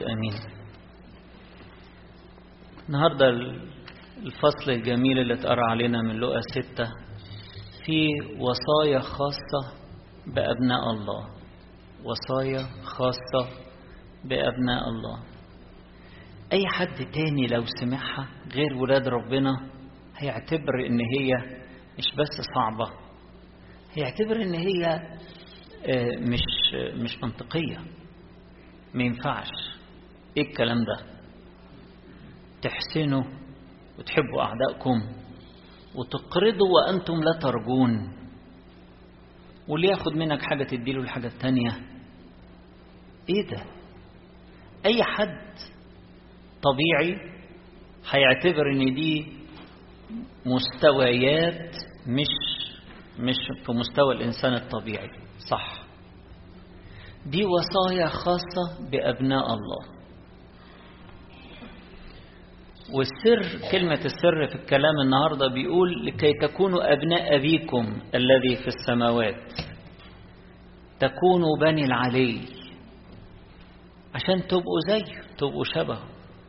المجد امين النهارده الفصل الجميل اللي اتقرا علينا من لقا ستة في وصايا خاصة بأبناء الله وصايا خاصة بأبناء الله أي حد تاني لو سمعها غير ولاد ربنا هيعتبر إن هي مش بس صعبة هيعتبر إن هي مش مش منطقية ما ينفعش إيه الكلام ده تحسنوا وتحبوا أعدائكم وتقرضوا وأنتم لا ترجون واللي ياخد منك حاجة تديله الحاجة التانية إيه ده أي حد طبيعي هيعتبر إن دي مستويات مش مش في مستوى الإنسان الطبيعي صح دي وصايا خاصة بأبناء الله والسر كلمة السر في الكلام النهاردة بيقول لكي تكونوا أبناء أبيكم الذي في السماوات تكونوا بني العلي عشان تبقوا زيه تبقوا شبهه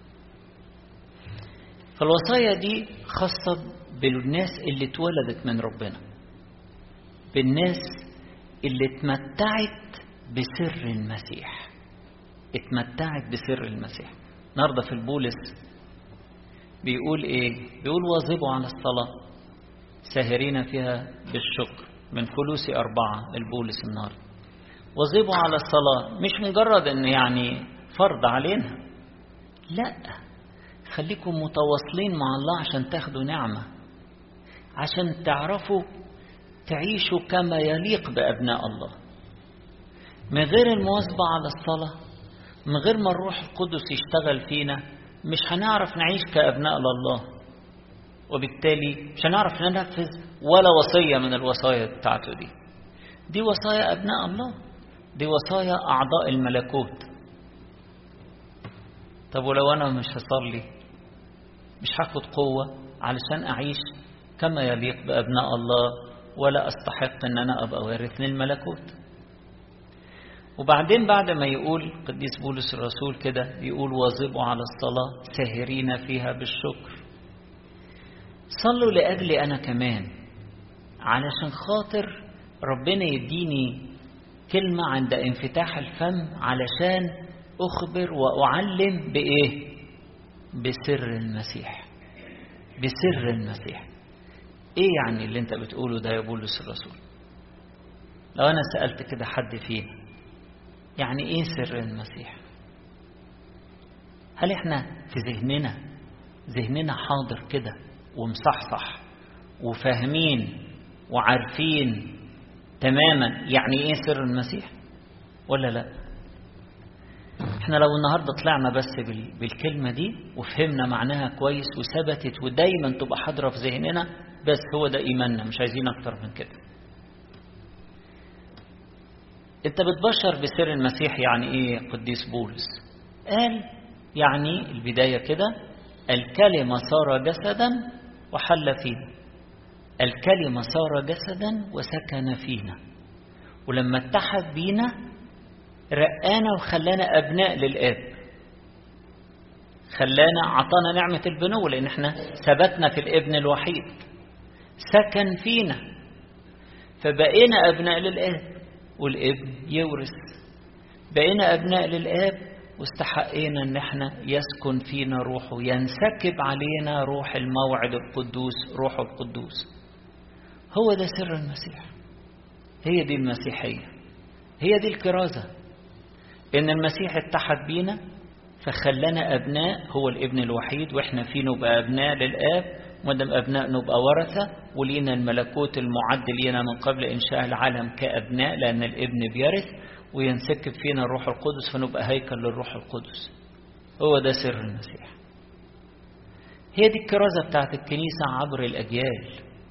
فالوصايا دي خاصة بالناس اللي اتولدت من ربنا بالناس اللي اتمتعت بسر المسيح اتمتعت بسر المسيح النهارده في البولس بيقول ايه بيقول واظبوا على الصلاة ساهرين فيها بالشكر من فلوس أربعة البولس النهارده واظبوا على الصلاة مش مجرد ان يعني فرض علينا لا خليكم متواصلين مع الله عشان تاخدوا نعمة عشان تعرفوا تعيشوا كما يليق بأبناء الله من غير المواظبة على الصلاة من غير ما الروح القدس يشتغل فينا مش هنعرف نعيش كأبناء لله وبالتالي مش هنعرف ننفذ ولا وصية من الوصايا بتاعته دي دي وصايا أبناء الله دي وصايا أعضاء الملكوت طب ولو أنا مش هصلي مش هاخد قوة علشان أعيش كما يليق بأبناء الله ولا أستحق أن أنا أبقى وارث للملكوت وبعدين بعد ما يقول قديس بولس الرسول كده يقول واظبوا على الصلاة ساهرين فيها بالشكر صلوا لأجلي أنا كمان علشان خاطر ربنا يديني كلمة عند انفتاح الفم علشان أخبر وأعلم بإيه بسر المسيح بسر المسيح إيه يعني اللي أنت بتقوله ده يا بولس الرسول لو أنا سألت كده حد فينا يعني ايه سر المسيح هل احنا في ذهننا ذهننا حاضر كده ومصحصح وفاهمين وعارفين تماما يعني ايه سر المسيح ولا لا احنا لو النهاردة طلعنا بس بالكلمة دي وفهمنا معناها كويس وثبتت ودايما تبقى حاضرة في ذهننا بس هو ده ايماننا مش عايزين اكتر من كده انت بتبشر بسر المسيح يعني ايه قديس بولس قال يعني البداية كده الكلمة صار جسدا وحل فينا الكلمة صار جسدا وسكن فينا ولما اتحد بينا رقانا وخلانا أبناء للآب خلانا عطانا نعمة البنوة لأن احنا ثبتنا في الابن الوحيد سكن فينا فبقينا أبناء للآب والابن يورث بقينا أبناء للآب واستحقينا ان احنا يسكن فينا روحه ينسكب علينا روح الموعد القدوس روح القدوس هو ده سر المسيح هي دي المسيحية هي دي الكرازة ان المسيح اتحد بينا فخلانا ابناء هو الابن الوحيد واحنا فيه نبقى ابناء للاب مادام ابناء نبقى ورثة ولينا الملكوت المعد لينا من قبل انشاء العالم كابناء لان الابن بيرث وينسكب فينا الروح القدس فنبقى هيكل للروح القدس هو ده سر المسيح هي دي الكرازة بتاعت الكنيسة عبر الأجيال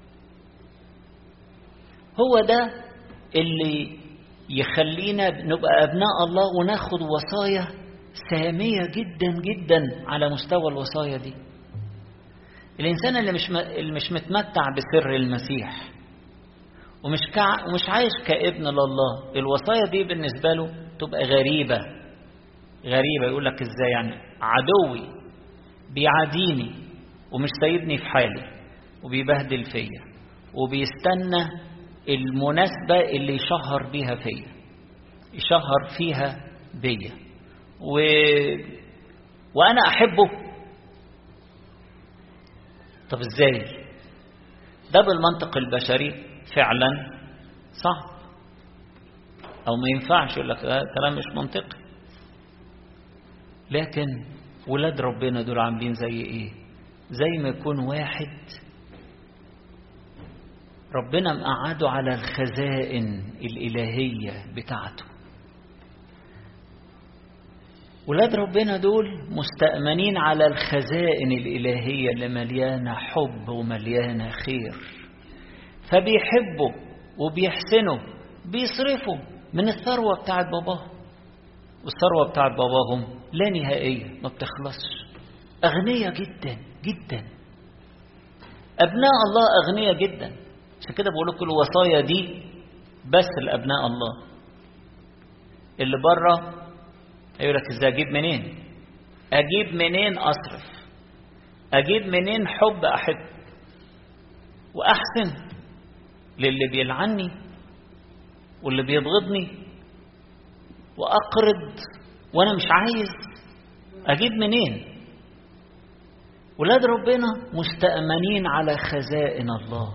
هو ده اللي يخلينا نبقى أبناء الله وناخد وصايا سامية جدا جدا على مستوى الوصايا دي الإنسان اللي مش اللي مش متمتع بسر المسيح ومش كع... ومش عايش كابن لله الوصايا دي بالنسبة له تبقى غريبة غريبة يقول لك ازاي يعني عدوي بيعاديني ومش سايبني في حالي وبيبهدل فيا وبيستنى المناسبة اللي يشهر بيها فيا يشهر فيها بيا و... وأنا أحبه طب ازاي ده بالمنطق البشري فعلا صعب او ما ينفعش يقول لك كلام مش منطقي لكن ولاد ربنا دول عاملين زي ايه زي ما يكون واحد ربنا مقعده على الخزائن الإلهية بتاعته ولاد ربنا دول مستأمنين على الخزائن الإلهية اللي مليانة حب ومليانة خير فبيحبوا وبيحسنوا بيصرفوا من الثروة بتاعت باباهم والثروة بتاعت باباهم لا نهائية ما بتخلصش أغنية جدا جدا أبناء الله أغنية جدا عشان كده بقول لكم الوصايا دي بس لأبناء الله اللي بره يقول لك ازاي اجيب منين اجيب منين اصرف اجيب منين حب احب واحسن للي بيلعني واللي بيبغضني واقرض وانا مش عايز اجيب منين ولاد ربنا مستأمنين على خزائن الله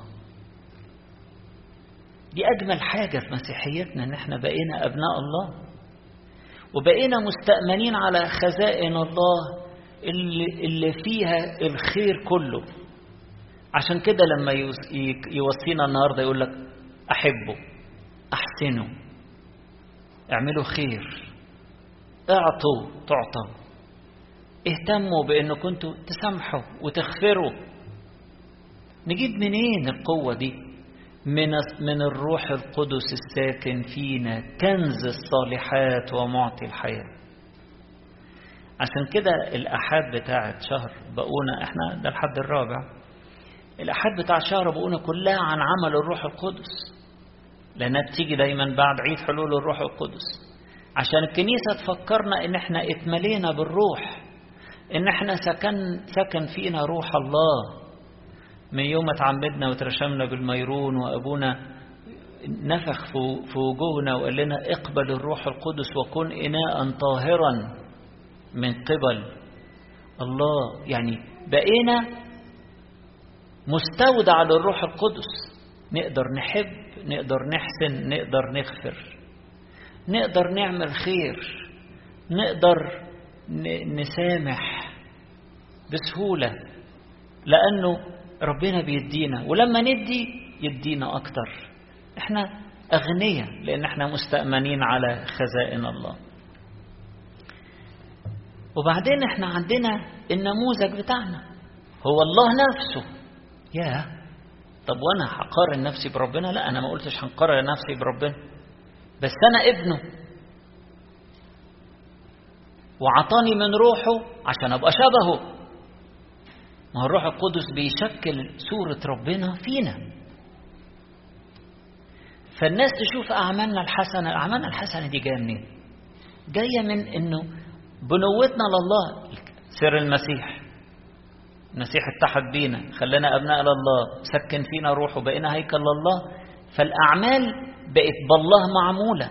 دي أجمل حاجة في مسيحيتنا إن إحنا بقينا أبناء الله وبقينا مستأمنين على خزائن الله اللي, اللي فيها الخير كله عشان كده لما يوصينا النهارده يقول لك أحبوا أحسنوا اعملوا خير اعطوا تعطوا اهتموا بأن كنتوا تسامحوا وتغفروا نجيب منين القوة دي من من الروح القدس الساكن فينا كنز الصالحات ومعطي الحياة عشان كده الأحاد بتاعت شهر بقونا احنا ده الحد الرابع الأحاد بتاع شهر بقونا كلها عن عمل الروح القدس لأنها بتيجي دايما بعد عيد حلول الروح القدس عشان الكنيسة تفكرنا ان احنا اتملينا بالروح ان احنا سكن سكن فينا روح الله من يوم اتعمدنا وترشمنا بالميرون وابونا نفخ في وجوهنا وقال لنا اقبل الروح القدس وكن اناء طاهرا من قبل الله يعني بقينا مستودع للروح القدس نقدر نحب نقدر نحسن نقدر نغفر نقدر نعمل خير نقدر نسامح بسهولة لأنه ربنا بيدينا ولما ندي يدينا أكتر احنا أغنياء لأن احنا مستأمنين على خزائن الله وبعدين احنا عندنا النموذج بتاعنا هو الله نفسه يا طب وانا هقارن نفسي بربنا لا انا ما قلتش هنقارن نفسي بربنا بس انا ابنه وعطاني من روحه عشان ابقى شبهه ما هو الروح القدس بيشكل صورة ربنا فينا فالناس تشوف أعمالنا الحسنة أعمالنا الحسنة دي جاية منين جاية من أنه بنوتنا لله سر المسيح المسيح اتحد بينا خلانا أبناء لله سكن فينا روحه بقينا هيكل لله فالأعمال بقت بالله معمولة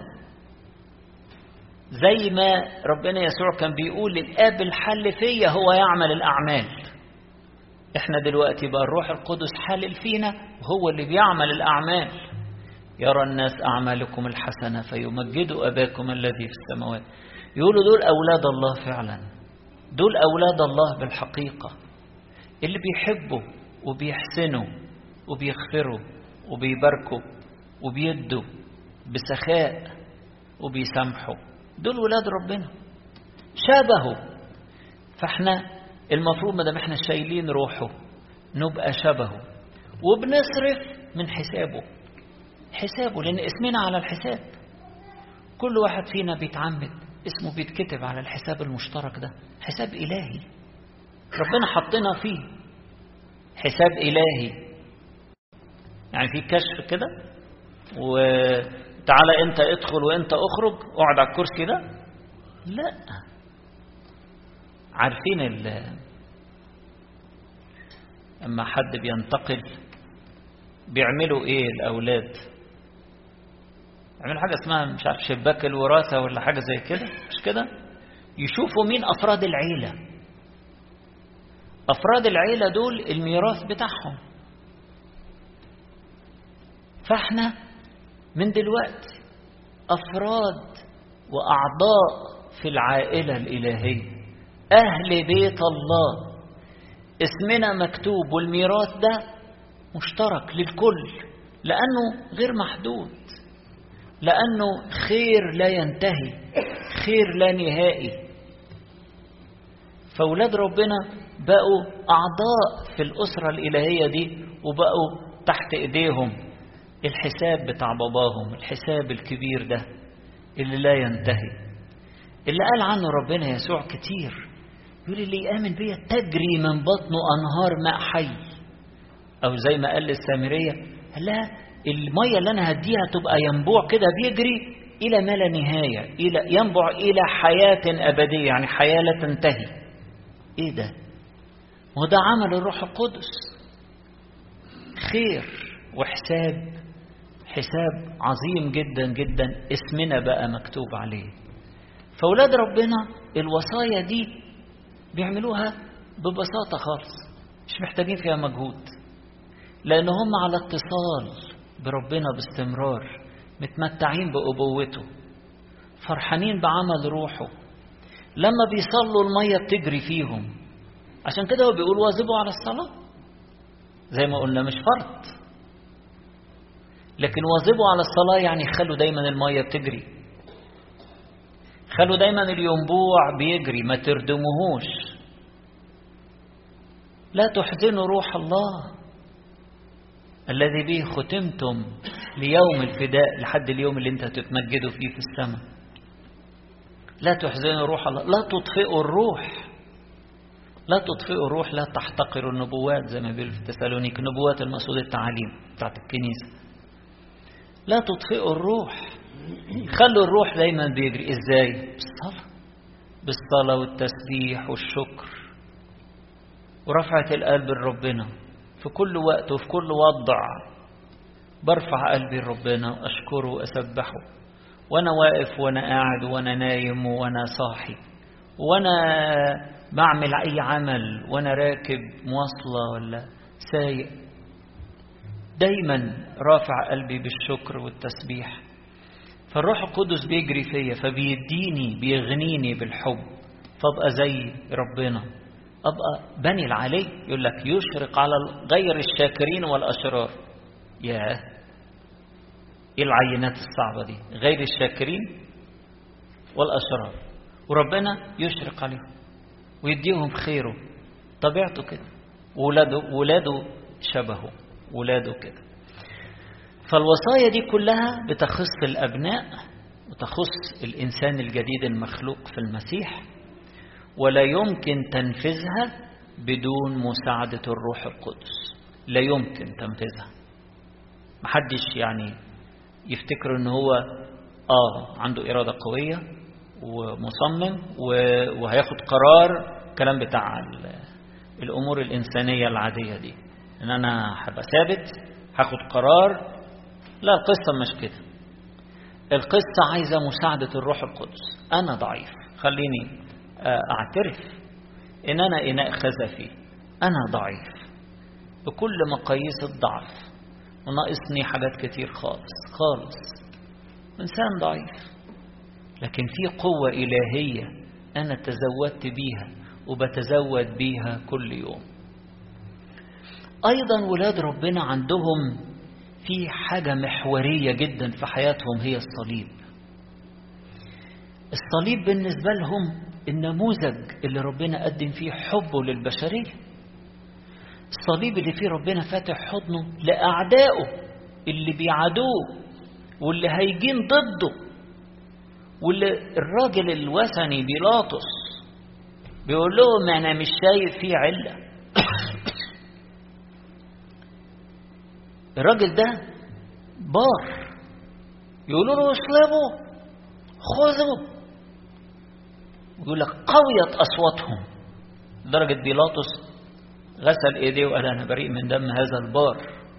زي ما ربنا يسوع كان بيقول الآب الحل فيا هو يعمل الأعمال احنا دلوقتي بقى الروح القدس حلل فينا وهو اللي بيعمل الأعمال يرى الناس أعمالكم الحسنة فيمجدوا أباكم الذي في السماوات يقولوا دول أولاد الله فعلا دول أولاد الله بالحقيقة اللي بيحبوا وبيحسنوا وبيغفروا وبيباركوا وبيدوا بسخاء وبيسامحوا دول ولاد ربنا شبهه فاحنا المفروض ما دام احنا شايلين روحه نبقى شبهه وبنصرف من حسابه حسابه لان اسمنا على الحساب كل واحد فينا بيتعمد اسمه بيتكتب على الحساب المشترك ده حساب الهي ربنا حطنا فيه حساب الهي يعني في كشف كده وتعالى انت ادخل وانت اخرج اقعد على الكرسي ده لا عارفين ال اما حد بينتقل بيعملوا ايه الاولاد يعملوا حاجه اسمها مش عارف شباك الوراثه ولا حاجه زي كده مش كده يشوفوا مين افراد العيله افراد العيله دول الميراث بتاعهم فاحنا من دلوقتي افراد واعضاء في العائله الالهيه اهل بيت الله اسمنا مكتوب والميراث ده مشترك للكل لانه غير محدود لانه خير لا ينتهي خير لا نهائي فاولاد ربنا بقوا اعضاء في الاسره الالهيه دي وبقوا تحت ايديهم الحساب بتاع باباهم الحساب الكبير ده اللي لا ينتهي اللي قال عنه ربنا يسوع كتير يقول اللي يآمن بيا تجري من بطنه أنهار ماء حي أو زي ما قال للسامرية لا المية اللي أنا هديها تبقى ينبوع كده بيجري إلى ما لا نهاية إلى ينبع إلى حياة أبدية يعني حياة لا تنتهي إيه ده؟ وده عمل الروح القدس خير وحساب حساب عظيم جدا جدا اسمنا بقى مكتوب عليه فأولاد ربنا الوصايا دي بيعملوها ببساطة خالص مش محتاجين فيها مجهود لأن هم على اتصال بربنا باستمرار متمتعين بأبوته فرحانين بعمل روحه لما بيصلوا المية بتجري فيهم عشان كده هو بيقول واظبوا على الصلاة زي ما قلنا مش فرض لكن واظبوا على الصلاة يعني خلوا دايما المية بتجري خلوا دايما الينبوع بيجري ما تردموهوش لا تحزنوا روح الله الذي به ختمتم ليوم الفداء لحد اليوم اللي انت هتتمجدوا فيه في السماء لا تحزنوا روح الله لا تطفئوا الروح لا تطفئوا الروح لا تحتقروا النبوات زي ما بيقول في تسالونيك النبوات المقصود التعاليم بتاعت الكنيسة لا تطفئوا الروح خلوا الروح دايما بيجري ازاي بالصلاة بالصلاة والتسبيح والشكر ورفعة القلب لربنا في كل وقت وفي كل وضع برفع قلبي لربنا واشكره واسبحه وانا واقف وانا قاعد وانا نايم وانا صاحي وانا بعمل اي عمل وانا راكب مواصله ولا سايق دايما رافع قلبي بالشكر والتسبيح فالروح القدس بيجري فيا فبيديني بيغنيني بالحب فابقى زي ربنا ابقى بني العلي يقول لك يشرق على غير الشاكرين والاشرار ياه ايه العينات الصعبه دي غير الشاكرين والاشرار وربنا يشرق عليهم ويديهم خيره طبيعته كده ولاده ولاده شبهه ولاده كده فالوصايا دي كلها بتخص الابناء وتخص الانسان الجديد المخلوق في المسيح ولا يمكن تنفيذها بدون مساعده الروح القدس لا يمكن تنفيذها محدش يعني يفتكر ان هو اه عنده اراده قويه ومصمم وهياخد قرار كلام بتاع الامور الانسانيه العاديه دي ان انا هبقى ثابت هاخد قرار لا القصه مش كده القصه عايزه مساعده الروح القدس انا ضعيف خليني اعترف ان انا اناء خزفي انا ضعيف بكل مقاييس الضعف وناقصني حاجات كتير خالص خالص انسان ضعيف لكن في قوه الهيه انا تزودت بيها وبتزود بيها كل يوم ايضا ولاد ربنا عندهم في حاجه محوريه جدا في حياتهم هي الصليب الصليب بالنسبه لهم النموذج اللي ربنا قدم فيه حبه للبشريه الصليب اللي فيه ربنا فاتح حضنه لاعدائه اللي بيعادوه واللي هيجين ضده واللي الراجل الوثني بيلاطس بيقول لهم انا مش شايف فيه عله الراجل ده بار يقولوا له اصلبوا خذوا يقول لك قويت اصواتهم لدرجة بيلاطس غسل ايديه وقال انا بريء من دم هذا البار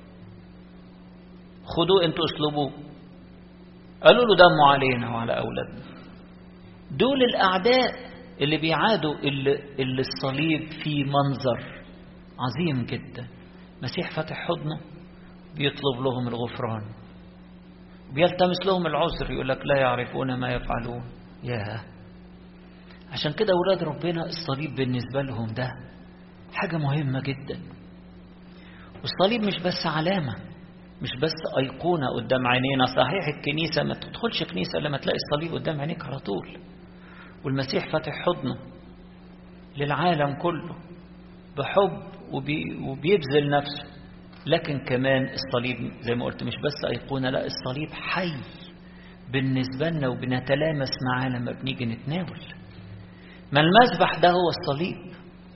خدوه انتوا اسلبوه قالوا له دمه علينا وعلى اولادنا دول الاعداء اللي بيعادوا اللي, اللي الصليب فيه منظر عظيم جدا مسيح فاتح حضنه بيطلب لهم الغفران بيلتمس لهم العذر يقول لك لا يعرفون ما يفعلون يا عشان كده أولاد ربنا الصليب بالنسبة لهم ده حاجة مهمة جدا والصليب مش بس علامة مش بس أيقونة قدام عينينا صحيح الكنيسة ما تدخلش كنيسة لما تلاقي الصليب قدام عينيك على طول والمسيح فاتح حضنه للعالم كله بحب وبي وبيبذل نفسه لكن كمان الصليب زي ما قلت مش بس أيقونة لا الصليب حي بالنسبة لنا وبنتلامس معاه لما بنيجي نتناول ما المذبح ده هو الصليب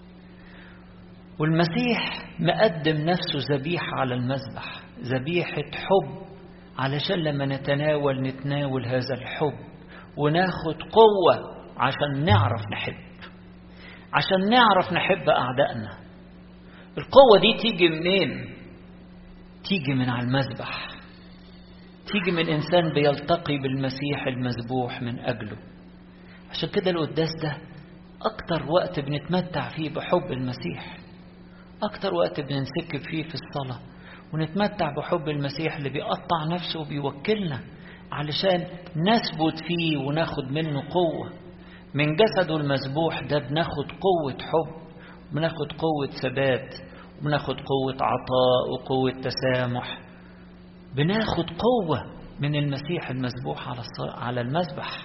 والمسيح مقدم نفسه ذبيحة على المذبح ذبيحة حب علشان لما نتناول نتناول هذا الحب وناخد قوة عشان نعرف نحب عشان نعرف نحب أعدائنا القوة دي تيجي منين تيجي من على المذبح تيجي من إنسان بيلتقي بالمسيح المذبوح من أجله عشان كده القداس ده أكتر وقت بنتمتع فيه بحب المسيح أكتر وقت بننسكب فيه في الصلاة ونتمتع بحب المسيح اللي بيقطع نفسه وبيوكلنا علشان نثبت فيه وناخد منه قوة من جسده المذبوح ده بناخد قوة حب بناخد قوة ثبات بناخد قوة عطاء وقوة تسامح بناخد قوة من المسيح المذبوح على على المذبح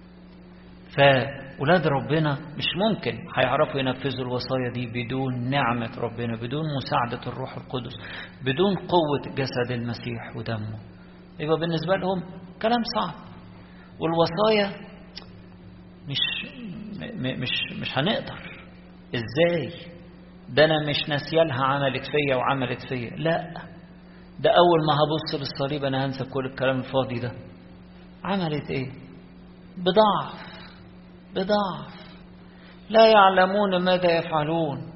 فأولاد ربنا مش ممكن هيعرفوا ينفذوا الوصايا دي بدون نعمة ربنا بدون مساعدة الروح القدس بدون قوة جسد المسيح ودمه يبقى بالنسبة لهم كلام صعب والوصايا مش مش مش هنقدر ازاي ده انا مش ناسيالها عملت فيا وعملت فيا لا ده اول ما هبص للصليب انا هنسى كل الكلام الفاضي ده عملت ايه بضعف بضعف لا يعلمون ماذا يفعلون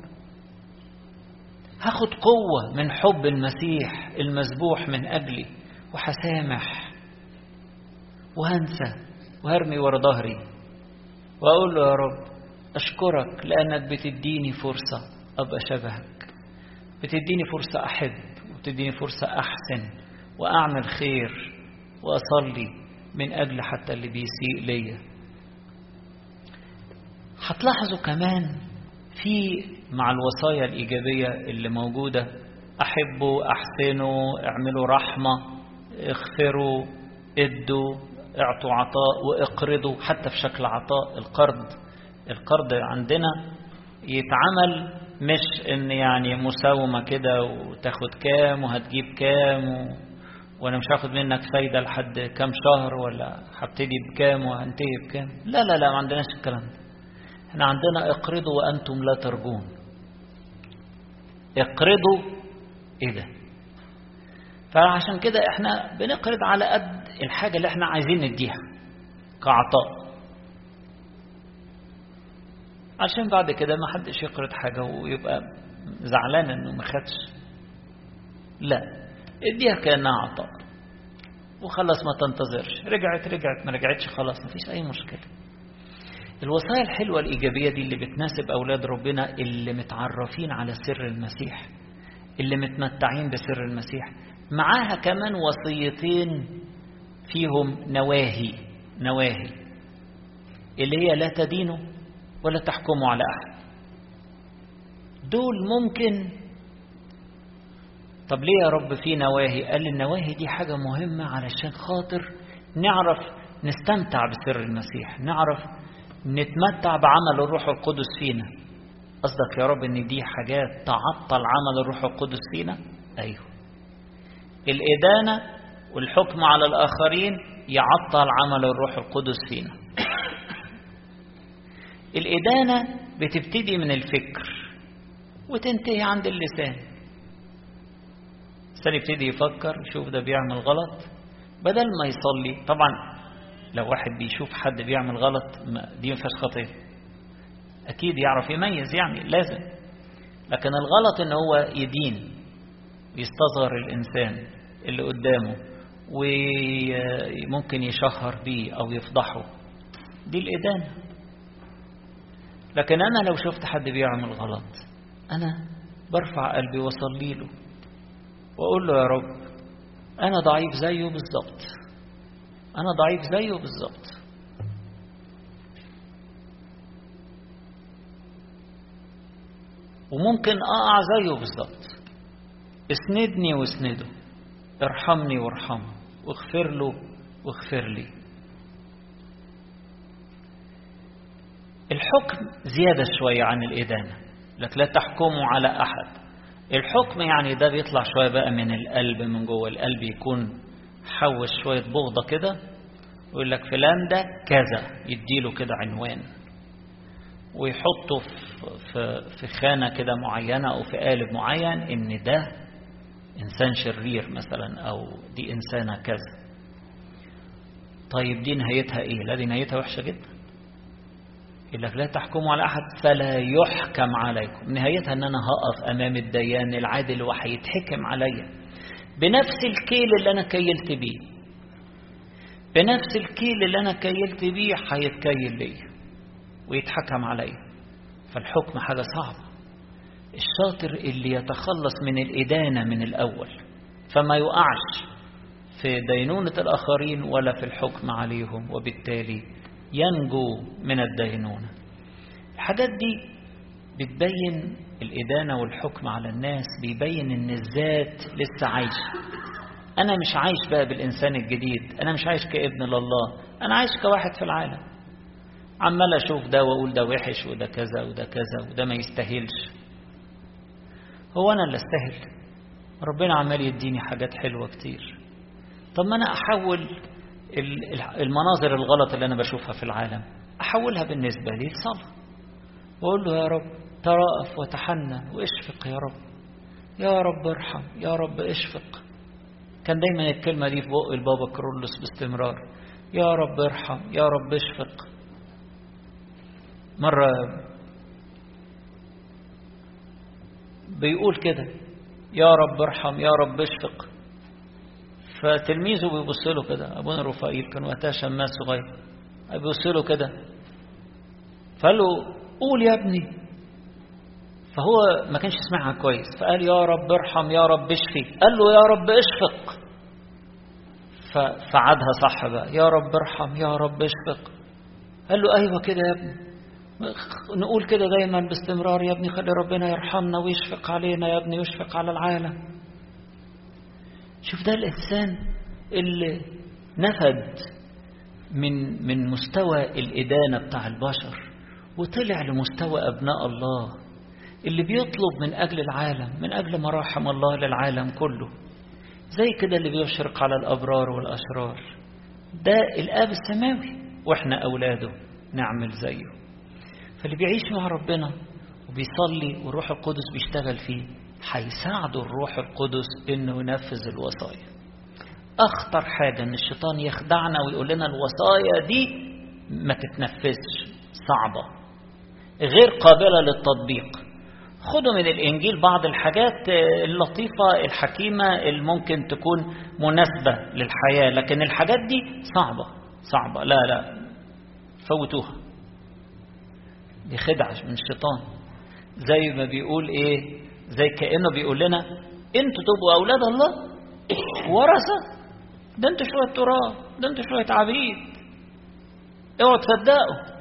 هاخد قوة من حب المسيح المذبوح من أجلي وهسامح وهنسى وهرمي ورا ظهري وأقول له يا رب أشكرك لأنك بتديني فرصة أبقى شبهك بتديني فرصة أحب وبتديني فرصة أحسن وأعمل خير وأصلي من أجل حتى اللي بيسيء ليا هتلاحظوا كمان في مع الوصايا الإيجابية اللي موجودة أحبوا أحسنوا اعملوا رحمة اغفروا ادوا اعطوا عطاء واقرضوا حتى في شكل عطاء القرض القرض عندنا يتعمل مش ان يعني مساومة كده وتاخد كام وهتجيب كام و... وانا مش هاخد منك فايدة لحد كام شهر ولا هبتدي بكام وهنتهي بكام لا لا لا ما عندناش الكلام ده احنا عندنا اقرضوا وانتم لا ترجون اقرضوا ايه ده فعشان كده احنا بنقرض على قد الحاجة اللي احنا عايزين نديها كعطاء عشان بعد كده ما حدش يقرض حاجة ويبقى زعلان انه ما خدش لا اديها كأنها عطاء وخلص ما تنتظرش رجعت رجعت ما رجعتش خلاص ما فيش اي مشكلة الوصايا الحلوة الإيجابية دي اللي بتناسب أولاد ربنا اللي متعرفين على سر المسيح اللي متمتعين بسر المسيح معاها كمان وصيتين فيهم نواهي نواهي اللي هي لا تدينوا ولا تحكموا على أحد دول ممكن طب ليه يا رب في نواهي قال لي النواهي دي حاجة مهمة علشان خاطر نعرف نستمتع بسر المسيح نعرف نتمتع بعمل الروح القدس فينا قصدك يا رب ان دي حاجات تعطل عمل الروح القدس فينا ايوه الادانه والحكم على الاخرين يعطل عمل الروح القدس فينا الادانه بتبتدي من الفكر وتنتهي عند اللسان الانسان يبتدي يفكر يشوف ده بيعمل غلط بدل ما يصلي طبعا لو واحد بيشوف حد بيعمل غلط دي ما فيهاش خطيه أكيد يعرف يميز يعني لازم لكن الغلط إن هو يدين ويستصغر الإنسان اللي قدامه وممكن يشهر بيه أو يفضحه دي الإدانة لكن أنا لو شفت حد بيعمل غلط أنا برفع قلبي وأصلي له وأقول له يا رب أنا ضعيف زيه بالظبط أنا ضعيف زيه بالظبط وممكن أقع زيه بالظبط اسندني واسنده ارحمني وارحمه واغفر له واغفر لي الحكم زيادة شوية عن الإدانة لك لا تحكموا على أحد الحكم يعني ده بيطلع شوية بقى من القلب من جوه القلب يكون حوش شوية بغضة كده ويقول لك فلان ده كذا يديله كده عنوان ويحطه في في خانة كده معينة أو في قالب معين إن ده إنسان شرير مثلا أو دي إنسانة كذا طيب دي نهايتها إيه؟ لا دي نهايتها وحشة جدا يقول لك لا تحكموا على أحد فلا يحكم عليكم نهايتها أن أنا هقف أمام الديان العادل وهيتحكم عليا بنفس الكيل اللي أنا كيلت بيه بنفس الكيل اللي أنا كيلت بيه هيتكيل ليا ويتحكم عليا فالحكم حاجة صعبة الشاطر اللي يتخلص من الإدانة من الأول فما يقعش في دينونة الآخرين ولا في الحكم عليهم وبالتالي ينجو من الدينونة الحاجات دي بتبين الإدانة والحكم على الناس بيبين إن الذات لسه عايشة أنا مش عايش بقى بالإنسان الجديد أنا مش عايش كابن لله أنا عايش كواحد في العالم عمال أشوف ده وأقول ده وحش وده كذا وده كذا وده ما يستاهلش هو أنا اللي استاهل ربنا عمال يديني حاجات حلوة كتير طب ما أنا أحول المناظر الغلط اللي أنا بشوفها في العالم أحولها بالنسبة لي لصلاة وأقول له يا رب ترأف وتحنن واشفق يا رب يا رب ارحم يا رب اشفق كان دايما الكلمة دي في بق البابا كرولوس باستمرار يا رب ارحم يا رب اشفق مرة بيقول كده يا رب ارحم يا رب اشفق فتلميذه بيبص له كده ابونا رفائيل كان وقتها شماس صغير بيبص له كده فقال له قول يا ابني فهو ما كانش سمعها كويس فقال يا رب ارحم يا رب اشفي قال له يا رب اشفق فعادها صح بقى يا رب ارحم يا رب اشفق قال له ايوه كده يا ابني نقول كده دايما باستمرار يا ابني خلي ربنا يرحمنا ويشفق علينا يا ابني ويشفق على العالم شوف ده الإنسان اللي نفد من من مستوى الإدانة بتاع البشر وطلع لمستوى أبناء الله اللي بيطلب من أجل العالم من أجل مراحم الله للعالم كله زي كده اللي بيشرق على الأبرار والأشرار ده الآب السماوي وإحنا أولاده نعمل زيه فاللي بيعيش مع ربنا وبيصلي والروح القدس بيشتغل فيه هيساعده الروح القدس انه ينفذ الوصايا اخطر حاجه ان الشيطان يخدعنا ويقول لنا الوصايا دي ما تتنفذش صعبه غير قابله للتطبيق خدوا من الانجيل بعض الحاجات اللطيفه الحكيمه اللي ممكن تكون مناسبه للحياه لكن الحاجات دي صعبه صعبه لا لا فوتوها دي خدعه من الشيطان زي ما بيقول ايه زي كأنه بيقول لنا انتوا تبقوا أولاد الله ورثة ده انتوا شوية تراب ده انتوا شوية عبيد اوعوا تصدقوا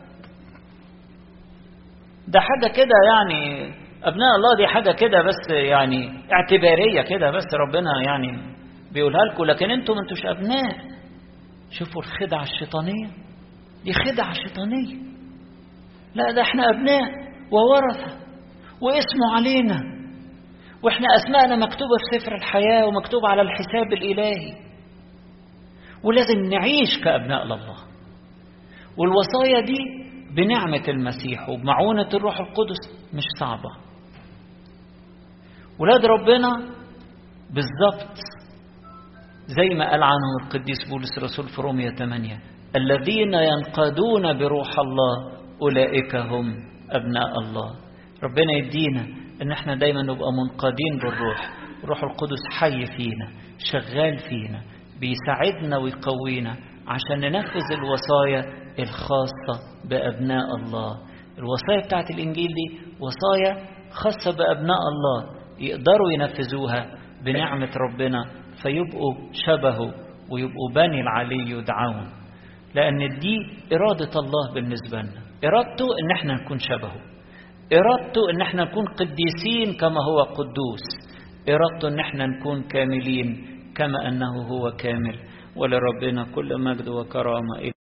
ده حاجة كده يعني أبناء الله دي حاجة كده بس يعني اعتبارية كده بس ربنا يعني بيقولها لكم لكن انتوا ما انتوش أبناء شوفوا الخدعة الشيطانية دي خدعة شيطانية لا ده احنا أبناء وورثة واسمه علينا واحنا اسماءنا مكتوبه في سفر الحياه ومكتوب على الحساب الالهي ولازم نعيش كابناء الله والوصايا دي بنعمه المسيح وبمعونه الروح القدس مش صعبه ولاد ربنا بالظبط زي ما قال عنهم القديس بولس الرسول في رومية 8 الذين ينقادون بروح الله أولئك هم أبناء الله ربنا يدينا ان احنا دايما نبقى منقادين بالروح الروح القدس حي فينا شغال فينا بيساعدنا ويقوينا عشان ننفذ الوصايا الخاصة بأبناء الله الوصايا بتاعت الإنجيل دي وصايا خاصة بأبناء الله يقدروا ينفذوها بنعمة ربنا فيبقوا شبهه ويبقوا بني العلي يدعون لأن دي إرادة الله بالنسبة لنا إرادته إن احنا نكون شبهه إرادته إن احنا نكون قديسين كما هو قدوس إرادته إن احنا نكون كاملين كما أنه هو كامل ولربنا كل مجد وكرامة